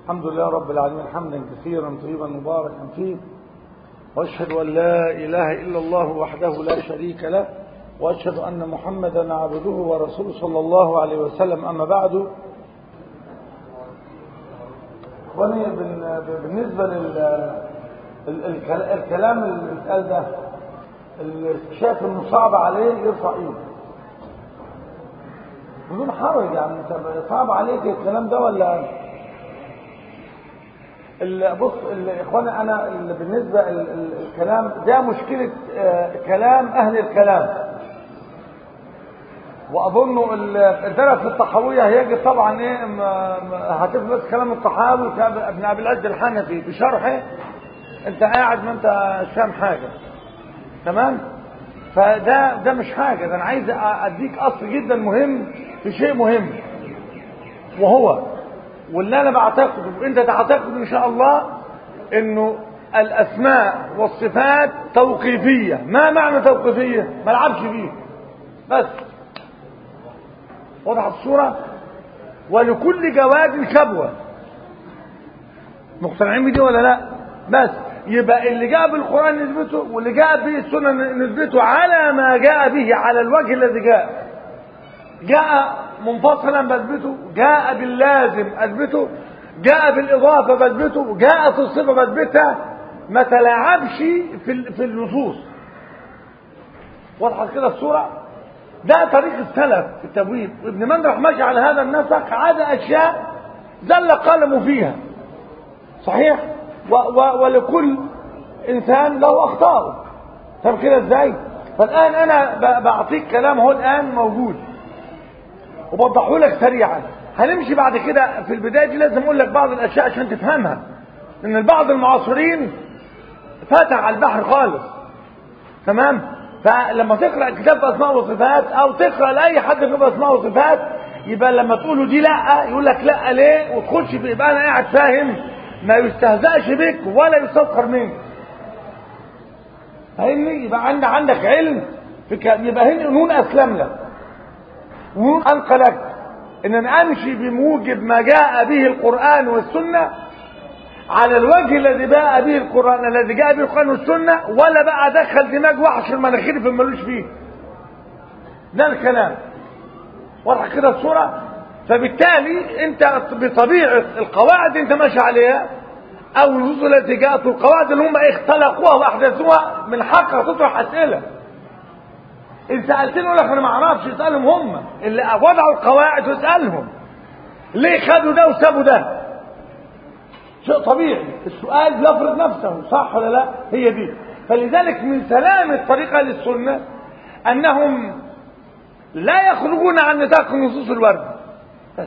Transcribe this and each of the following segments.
الحمد لله رب العالمين حمدا كثيرا طيبا مباركا فيه واشهد ان لا اله الا الله وحده لا شريك له واشهد ان محمدا عبده ورسوله صلى الله عليه وسلم اما بعد اخواني بالنسبه للكلام اللي اتقال ده اللي شايف انه صعب عليه يرفع ايده بدون حرج يعني انت صعب عليك الكلام ده ولا بص اخوانا انا بالنسبه الكلام ده مشكله كلام اهل الكلام واظن الدرس الطحاويه هيجي طبعا ايه هتفهم بس كلام الطحاوي ابن ابي العز الحنفي بشرحه انت قاعد ما انت فاهم حاجه تمام فده ده مش حاجه ده انا عايز اديك اصل جدا مهم في شيء مهم وهو واللي انا بعتقده وانت تعتقد ان شاء الله انه الاسماء والصفات توقيفيه ما معنى توقيفيه ما العبش فيه بس وضحت الصوره ولكل جواد كبوه مقتنعين بدي ولا لا بس يبقى اللي جاء بالقران نثبته واللي جاء به السنه نثبته على ما جاء به على الوجه الذي جاء جاء منفصلا بثبته جاء باللازم اثبته جاء بالاضافه بثبته جاءت الصفه بثبتها ما تلاعبش في في النصوص وضحت كده الصوره ده طريق السلف في التبويب وابن مندرح ماشي على هذا النسق عدا اشياء زل قلمه فيها صحيح و و ولكل انسان له اخطاء طب كده ازاي فالان انا بعطيك كلام هو الان موجود وبوضحه لك سريعا هنمشي بعد كده في البدايه دي لازم اقول لك بعض الاشياء عشان تفهمها ان البعض المعاصرين فتح على البحر خالص تمام فلما تقرا كتاب اسماء وصفات او تقرا لاي حد كتاب اسماء وصفات يبقى لما تقول له دي لا يقول لك لا ليه وتخش في يبقى انا قاعد فاهم ما يستهزأش بك ولا يستسخر منك فاهمني يبقى عندك عندك علم في ك... يبقى هنا نون اسلم لك ونون انقلك ان انا امشي بموجب ما جاء به القران والسنه على الوجه الذي جاء به القران الذي جاء به القران والسنه ولا بقى ادخل دماغ وحش المناخير في ملوش فيه ده الكلام واضح كده الصوره فبالتالي انت بطبيعه القواعد انت ماشي عليها او النصوص التي جاءت القواعد اللي هم اختلقوها واحدثوها من حقها تطرح اسئله ان سالتني اقول لك انا ما اعرفش اسالهم هم اللي وضعوا القواعد واسالهم ليه خدوا ده وسابوا ده شيء طبيعي السؤال بيفرض نفسه صح ولا لا هي دي فلذلك من سلامة الطريقة للسنة أنهم لا يخرجون عن نطاق النصوص الوردة بس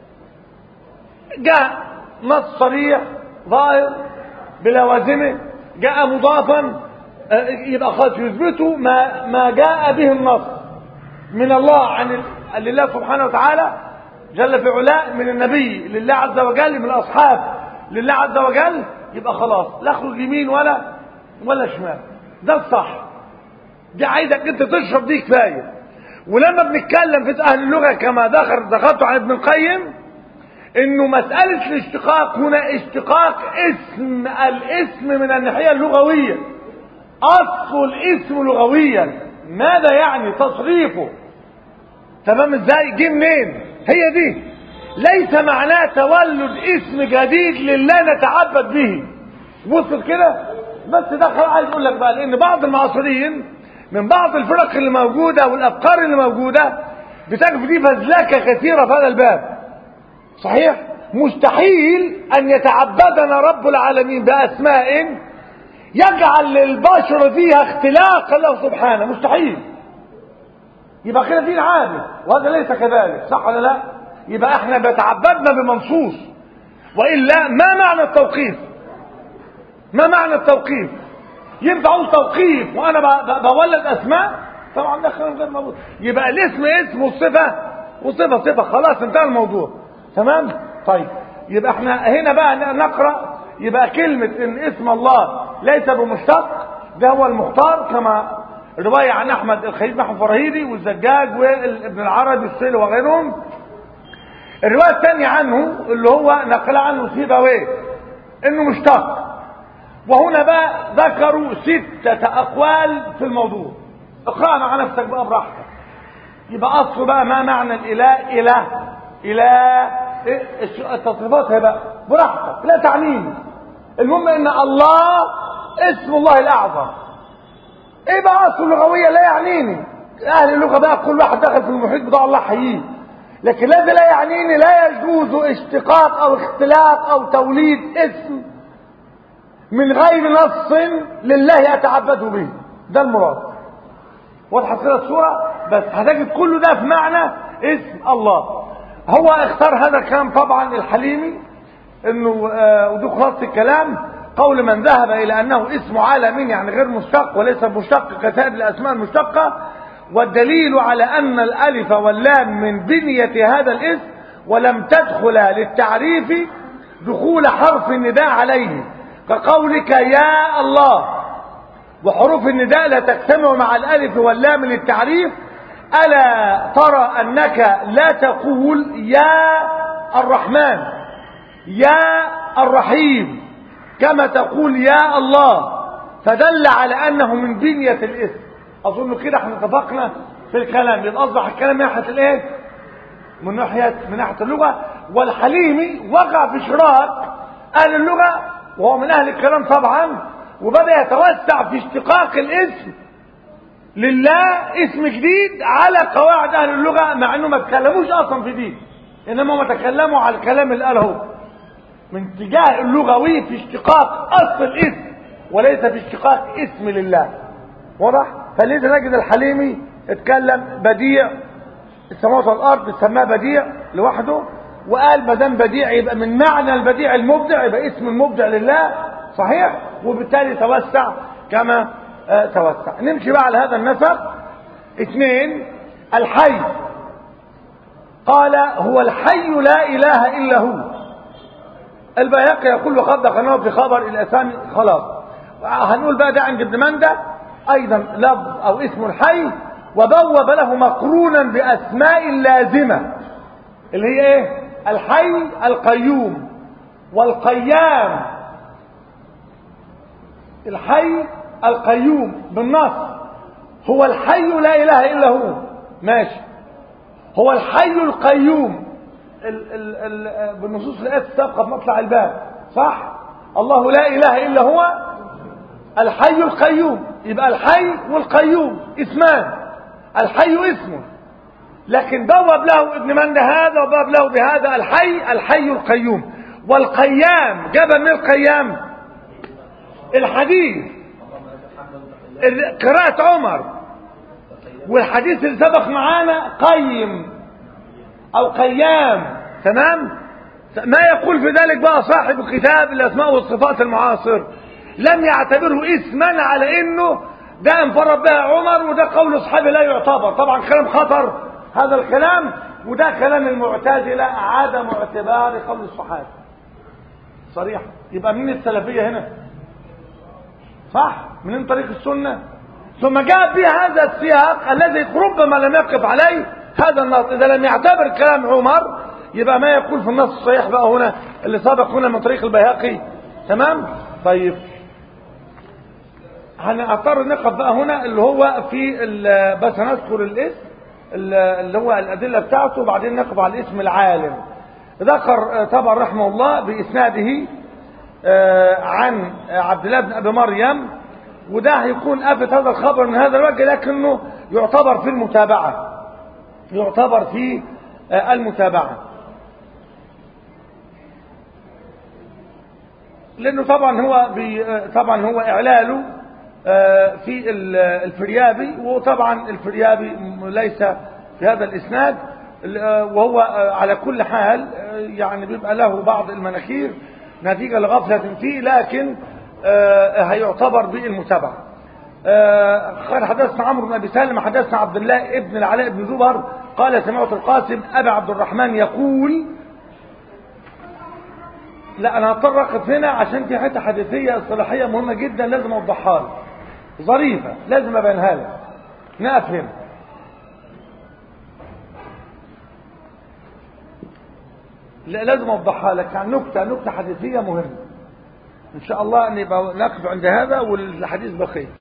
جاء نص صريح ظاهر بلوازمه جاء مضافا يبقى خلاص يثبتوا ما ما جاء به النص من الله عن لله سبحانه وتعالى جل في علاء من النبي لله عز وجل من الاصحاب لله عز وجل يبقى خلاص لا اخرج يمين ولا ولا شمال ده الصح دي عايزك انت تشرب دي كفايه ولما بنتكلم في اهل اللغه كما دخل ذكرت عن ابن القيم انه مساله الاشتقاق هنا اشتقاق اسم الاسم من الناحيه اللغويه اصل الاسم لغويا ماذا يعني تصريفه تمام ازاي جه منين هي دي ليس معناه تولد اسم جديد لله نتعبد به وصل كده بس ده عايز اقول لك بقى لان بعض المعاصرين من بعض الفرق اللي موجوده والافكار اللي موجوده بتجد دي فزلكه كثيره في هذا الباب صحيح مستحيل ان يتعبدنا رب العالمين باسماء يجعل للبشر فيها اختلاق الله سبحانه مستحيل يبقى كده دين عادي وهذا ليس كذلك صح ولا لا يبقى احنا بتعبدنا بمنصوص والا ما معنى التوقيف ما معنى التوقيف ينفع اقول توقيف وانا بولد اسماء طبعا ده كلام غير موجود يبقى الاسم اسم والصفه والصفه صفه خلاص انتهى الموضوع تمام طيب يبقى احنا هنا بقى نقرا يبقى كلمه ان اسم الله ليس بمشتق ده هو المختار كما روايه عن احمد الخليل محمد فرهيدي والزجاج وابن العربي السيل وغيرهم الرواية الثانية عنه اللي هو نقل عنه سيبويه انه مشتق وهنا بقى ذكروا ستة اقوال في الموضوع اقرأ مع نفسك بقى براحتك يبقى اصله بقى ما معنى الاله اله اله إيه التصريفات بقى براحتك لا تعنيني المهم ان الله اسم الله الاعظم ايه بقى اصله اللغويه لا يعنيني اهل اللغه بقى كل واحد دخل في المحيط بتاع الله حييه لكن الذي لا يعنيني لا يجوز اشتقاق او اختلاق او توليد اسم من غير نص لله اتعبد به ده المراد واضحه كده الصوره بس هتجد كله ده في معنى اسم الله هو اختار هذا الكلام طبعا الحليمي انه آه ودي خلاصه الكلام قول من ذهب الى انه اسم عالم يعني غير مشتق وليس مشتق كسائر الاسماء المشتقه والدليل على ان الالف واللام من بنيه هذا الاسم ولم تدخل للتعريف دخول حرف النداء عليه كقولك يا الله وحروف النداء لا تجتمع مع الالف واللام للتعريف الا ترى انك لا تقول يا الرحمن يا الرحيم كما تقول يا الله فدل على انه من بنيه الاسم اظن كده احنا اتفقنا في الكلام يبقى اصبح الكلام من ناحيه الايه من ناحيه من ناحيه اللغه والحليمي وقع في شراك اهل اللغه وهو من اهل الكلام طبعا وبدا يتوسع في اشتقاق الاسم لله اسم جديد على قواعد اهل اللغه مع انه ما تكلموش اصلا في دي انما ما تكلموا على الكلام اللي قاله من اتجاه اللغوي في اشتقاق اصل الاسم وليس في اشتقاق اسم لله واضح فلذا نجد الحليمي اتكلم بديع السماوات والارض سماه بديع لوحده وقال ما دام بديع يبقى من معنى البديع المبدع يبقى اسم المبدع لله صحيح وبالتالي توسع كما آه توسع نمشي بقى على هذا النسق اثنين الحي قال هو الحي لا اله الا هو البياقي يقول وقد دخلناه في خبر الاسامي خلاص هنقول بقى ده عند ابن منده ايضا لفظ او اسم الحي وبوب له مقرونا باسماء لازمه اللي هي ايه الحي القيوم والقيام الحي القيوم بالنص هو الحي لا اله الا هو ماشي هو الحي القيوم ال ال ال بالنصوص الآيات السابقة في مطلع الباب صح الله لا إله إلا هو الحي القيوم يبقى الحي والقيوم اسمان الحي اسمه لكن بوب له ابن من هذا وبوب له بهذا الحي الحي القيوم والقيام جاب من القيام الحديث قراءة عمر والحديث اللي سبق معانا قيم او قيام تمام ما يقول في ذلك بقى صاحب كتاب الاسماء والصفات المعاصر لم يعتبره اسما على انه ده انفرد بها عمر وده قول اصحابه لا يعتبر طبعا كلام خطر هذا الكلام وده كلام المعتزله عدم اعتبار قول الصحابه صريح يبقى مين السلفيه هنا صح منين طريق السنه ثم جاء في هذا السياق الذي ربما لم يقف عليه هذا النص إذا لم يعتبر كلام عمر يبقى ما يقول في النص الصحيح بقى هنا اللي سبق هنا من طريق البيهقي تمام طيب هنضطر نقف بقى هنا اللي هو في بس هنذكر الاسم اللي هو الأدلة بتاعته وبعدين نقف على الاسم العالم ذكر طبعا رحمه الله بإسناده عن عبد الله بن أبي مريم وده هيكون أفت هذا الخبر من هذا الوجه لكنه يعتبر في المتابعة يعتبر في المتابعة لأنه طبعا هو بي طبعا هو إعلاله في الفريابي وطبعا الفريابي ليس في هذا الإسناد وهو على كل حال يعني بيبقى له بعض المناكير نتيجة لغفلة فيه لكن هيعتبر بالمتابعة قال حدثنا عمرو بن ابي سالم حدثنا عبد الله ابن العلاء بن زبر قال سمعت القاسم ابا عبد الرحمن يقول لا انا هضطر اقف هنا عشان في حته حديثيه اصطلاحيه مهمه جدا لازم اوضحها لك ظريفه لازم ابينها لك نقف هنا لا لازم اوضحها لك عن نكته نكته حديثيه مهمه ان شاء الله نبقى نقف عند هذا والحديث بقيه